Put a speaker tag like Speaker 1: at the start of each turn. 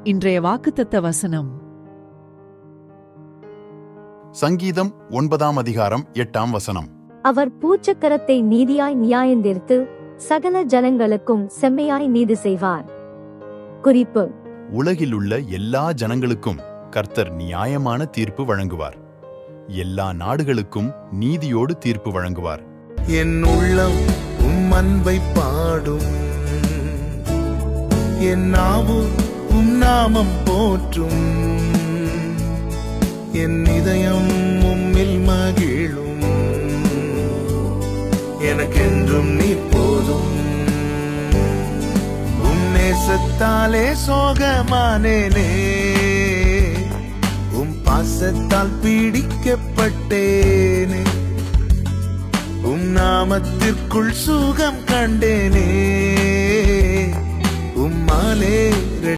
Speaker 1: இன்றைய வாக்குத்தத்த வசனம்
Speaker 2: சங்கீதம் ஒன்பதாம் அதிகாரம் எட்டாம் வசனம்
Speaker 3: அவர் பூச்சக்கரத்தை நீதியாய் நியாயந்தீர்த்து சகல ஜனங்களுக்கும் செம்மையாய் நீதி செய்வார் குறிப்பு
Speaker 2: உலகிலுள்ள எல்லா ஜனங்களுக்கும் கர்த்தர் நியாயமான தீர்ப்பு வழங்குவார் எல்லா நாடுகளுக்கும் நீதியோடு தீர்ப்பு வழங்குவார்
Speaker 4: என் உள்ளம் உம் அன்பை பாடும் என் நாவு உம் நாமம் போற்றும் என் இதயம் உம்மில் மகிழும் எனக்கென்றும் நீ போதும் உம் நேசத்தாலே சோகமானேனே உம் பாசத்தால் பீடிக்கப்பட்டேனே உம் நாமத்திற்குள் சுகம் கண்டேனே உம்மாலே